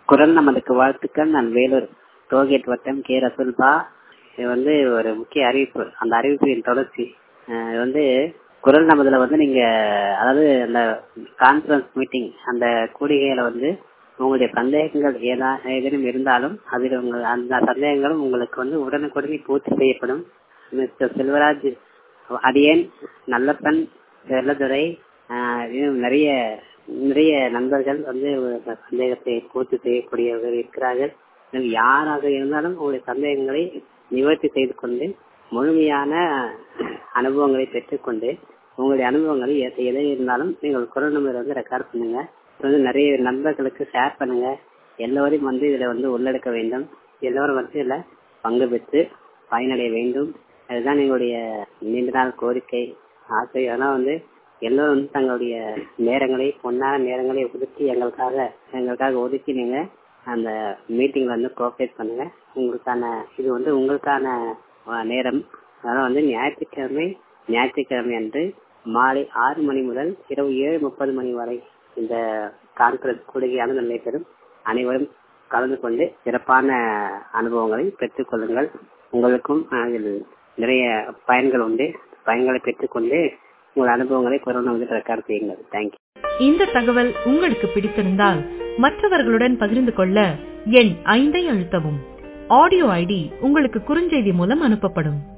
குரல் நமதுக்கு வாழ்த்துக்கள் நான் வேலூர் டோல்கேட் வட்டம் கே ரசுல்பா இது வந்து ஒரு முக்கிய அறிவிப்பு அந்த அறிவிப்பின் தொடர்ச்சி அஹ் இது வந்து குரல் நமதுல வந்து நீங்க அதாவது அந்த கான்பரன்ஸ் மீட்டிங் அந்த கூடிகையில வந்து உங்களுடைய சந்தேகங்கள் ஏதா ஏதேனும் இருந்தாலும் அதில் உங்கள் அந்த சந்தேகங்களும் உங்களுக்கு வந்து உடனுக்குடனே பூர்த்தி செய்யப்படும் மிஸ்டர் செல்வராஜ் அடியேன் நல்லப்பன் வெள்ளதுரை ஆஹ் இன்னும் நிறைய நிறைய நண்பர்கள் வந்து சந்தேகத்தை பூர்த்தி செய்யக்கூடியவர்கள் இருக்கிறார்கள் இன்னும் யாராக இருந்தாலும் உங்களுடைய சந்தேகங்களை நிவர்த்தி செய்து கொண்டு முழுமையான அனுபவங்களை பெற்றுக்கொண்டு உங்களுடைய அனுபவங்களை எ- எதை இருந்தாலும் நீங்கள் குரல் நம்பர் வந்து ரெக்கார்ட் பண்ணுங்க இது வந்து நிறைய நண்பர்களுக்கு ஷேர் பண்ணுங்க எல்லோரையும் வந்து இதுல வந்து உள்ளடக்க வேண்டும் எல்லோரும் வந்து இதுல பங்கு பெற்று பயனடைய வேண்டும் அதுதான் எங்களுடைய நீண்ட நாள் கோரிக்கை ஆசை அதெல்லாம் வந்து எல்லோரும் வந்து தங்களுடைய நேரங்களை பொன்னான நேரங்களை ஒதுக்கி எங்களுக்காக எங்களுக்காக ஒதுக்கி நீங்க அந்த மீட்டிங்ல வந்து கோஆபரேட் பண்ணுங்க உங்களுக்கான இது வந்து உங்களுக்கான அஹ், நேரம் அதனால வந்து ஞாயிற்றுக்கிழமை ஞாயிற்றுக்கிழமை அன்று மாலை ஆறு மணி முதல் இரவு ஏழு முப்பது மணி வரை இந்த கான்பரன்ஸ் கூடுகையானது நடைபெறும் அனைவரும் கலந்து கொண்டு சிறப்பான அனுபவங்களை பெற்றுக் கொள்ளுங்கள் உங்களுக்கும் அதில் நிறைய பயன்கள் உண்டு பயன்களை பெற்றுக்கொண்டு உங்கள் அனுபவங்களை கொரோனா வந்து ரெக்கார்ட் செய்யுங்கள் தேங்க்யூ இந்த தகவல் உங்களுக்கு பிடித்திருந்தால் மற்றவர்களுடன் பகிர்ந்து கொள்ள எண் ஐந்தை அழுத்தவும் ஆடியோ ஐடி உங்களுக்கு குறுஞ்செய்தி மூலம் அனுப்பப்படும்